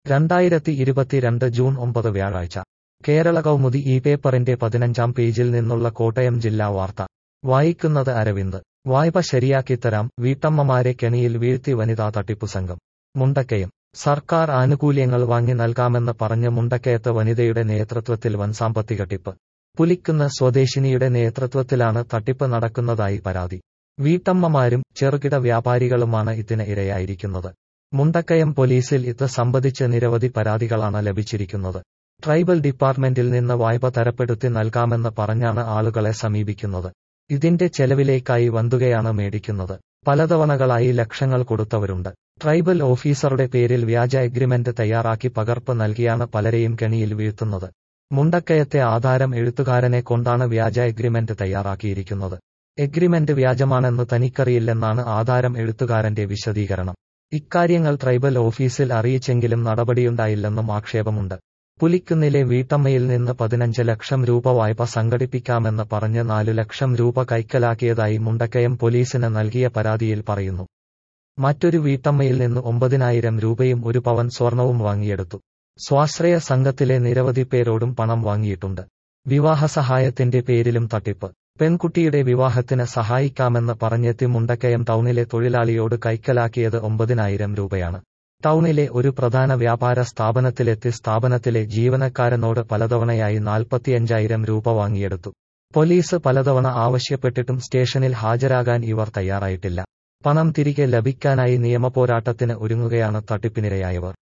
രണ്ടായിരത്തി ഇരുപത്തിരണ്ട് ജൂൺ ഒമ്പത് വ്യാഴാഴ്ച കേരള കൗമുദി ഈ പേപ്പറിന്റെ പതിനഞ്ചാം പേജിൽ നിന്നുള്ള കോട്ടയം ജില്ലാ വാർത്ത വായിക്കുന്നത് അരവിന്ദ് വായ്പ ശരിയാക്കിത്തരാം വീട്ടമ്മമാരെ കെണിയിൽ വീഴ്ത്തി വനിതാ തട്ടിപ്പു സംഘം മുണ്ടക്കയം സർക്കാർ ആനുകൂല്യങ്ങൾ വാങ്ങി നൽകാമെന്ന് പറഞ്ഞ് മുണ്ടക്കയത്ത് വനിതയുടെ നേതൃത്വത്തിൽ വൻ സാമ്പത്തിക ടിപ്പ് പുലിക്കുന്ന് സ്വദേശിനിയുടെ നേതൃത്വത്തിലാണ് തട്ടിപ്പ് നടക്കുന്നതായി പരാതി വീട്ടമ്മമാരും ചെറുകിട വ്യാപാരികളുമാണ് ഇതിന് ഇരയായിരിക്കുന്നത് മുണ്ടക്കയം പോലീസിൽ ഇത് സംബന്ധിച്ച് നിരവധി പരാതികളാണ് ലഭിച്ചിരിക്കുന്നത് ട്രൈബൽ ഡിപ്പാർട്ട്മെന്റിൽ നിന്ന് വായ്പ തരപ്പെടുത്തി നൽകാമെന്ന് പറഞ്ഞാണ് ആളുകളെ സമീപിക്കുന്നത് ഇതിന്റെ ചെലവിലേക്കായി വന്തുകയാണ് മേടിക്കുന്നത് പലതവണകളായി ലക്ഷങ്ങൾ കൊടുത്തവരുണ്ട് ട്രൈബൽ ഓഫീസറുടെ പേരിൽ വ്യാജ എഗ്രിമെന്റ് തയ്യാറാക്കി പകർപ്പ് നൽകിയാണ് പലരെയും കെണിയിൽ വീഴ്ത്തുന്നത് മുണ്ടക്കയത്തെ ആധാരം എഴുത്തുകാരനെ കൊണ്ടാണ് വ്യാജ എഗ്രിമെന്റ് തയ്യാറാക്കിയിരിക്കുന്നത് എഗ്രിമെന്റ് വ്യാജമാണെന്ന് തനിക്കറിയില്ലെന്നാണ് ആധാരം എഴുത്തുകാരന്റെ വിശദീകരണം ഇക്കാര്യങ്ങൾ ട്രൈബൽ ഓഫീസിൽ അറിയിച്ചെങ്കിലും നടപടിയുണ്ടായില്ലെന്നും ആക്ഷേപമുണ്ട് പുലിക്കുന്നിലെ വീട്ടമ്മയിൽ നിന്ന് പതിനഞ്ച് ലക്ഷം രൂപ വായ്പ സംഘടിപ്പിക്കാമെന്ന് പറഞ്ഞ് നാലു ലക്ഷം രൂപ കൈക്കലാക്കിയതായി മുണ്ടക്കയം പോലീസിന് നൽകിയ പരാതിയിൽ പറയുന്നു മറ്റൊരു വീട്ടമ്മയിൽ നിന്ന് ഒമ്പതിനായിരം രൂപയും ഒരു പവൻ സ്വർണവും വാങ്ങിയെടുത്തു സ്വാശ്രയ സംഘത്തിലെ നിരവധി പേരോടും പണം വാങ്ങിയിട്ടുണ്ട് വിവാഹ സഹായത്തിന്റെ പേരിലും തട്ടിപ്പ് പെൺകുട്ടിയുടെ വിവാഹത്തിന് സഹായിക്കാമെന്ന് പറഞ്ഞെത്തി മുണ്ടക്കയം ടൗണിലെ തൊഴിലാളിയോട് കൈക്കലാക്കിയത് ഒമ്പതിനായിരം രൂപയാണ് ടൗണിലെ ഒരു പ്രധാന വ്യാപാര സ്ഥാപനത്തിലെത്തി സ്ഥാപനത്തിലെ ജീവനക്കാരനോട് പലതവണയായി നാൽപ്പത്തിയഞ്ചായിരം രൂപ വാങ്ങിയെടുത്തു പോലീസ് പലതവണ ആവശ്യപ്പെട്ടിട്ടും സ്റ്റേഷനിൽ ഹാജരാകാൻ ഇവർ തയ്യാറായിട്ടില്ല പണം തിരികെ ലഭിക്കാനായി നിയമപോരാട്ടത്തിന് ഒരുങ്ങുകയാണ് തട്ടിപ്പിനിരയായവർ